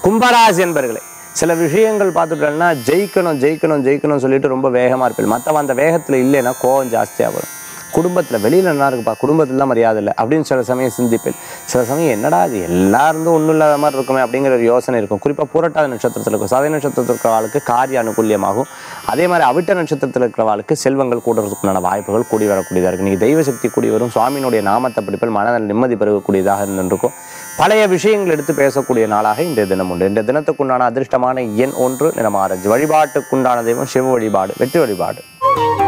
கும்பராசி என்பர்களே சில விஷயங்கள் பார்த்துட்டோம்னா ஜெயிக்கணும் ஜெயிக்கணும் ஜெயிக்கணும் சொல்லிட்டு ரொம்ப வேகமாக இருப்பீங்க மற்றவன் அந்த வேகத்தில் இல்லைன்னா கோவம் ஜாஸ்தியாக வரும் குடும்பத்தில் வெளியில் என்ன இருக்குப்பா குடும்பத்தில் தான் மரியாதை இல்லை அப்படின்னு சில சமயம் சிந்திப்பேன் சில சமயம் என்னடா இது எல்லா இருந்தும் ஒன்றும் இல்லாத மாதிரி இருக்குமே அப்படிங்கிற ஒரு யோசனை இருக்கும் குறிப்பாக புரட்டாத நட்சத்திரத்தில் இருக்கும் சதய நட்சத்திரத்தில் இருக்கிறவாளுக்கு காரிய அனுகூல்யமாகும் அதே மாதிரி அவிட்ட நட்சத்திரத்தில் இருக்கிறவாளுக்கு செல்வங்கள் கூடுறதுக்குண்டான வாய்ப்புகள் கூடி வரக்கூடியதாக இருக்குது நீங்கள் தெய்வ சக்தி கூடி வரும் சுவாமியினுடைய நாமத்தை படிப்பில் மனதில் நிம்மதி பெறக்கூடியதாக இருந்திருக்கும் பழைய விஷயங்கள் எடுத்து பேசக்கூடிய நாளாக இன்றைய தினம் உண்டு இந்த தினத்துக்குண்டான அதிர்ஷ்டமான எண் ஒன்று நிறம் ஆரஞ்சு வழிபாட்டுக்குண்டான தெய்வம் சிவ வழிபாடு வெற்றி வழிபாடு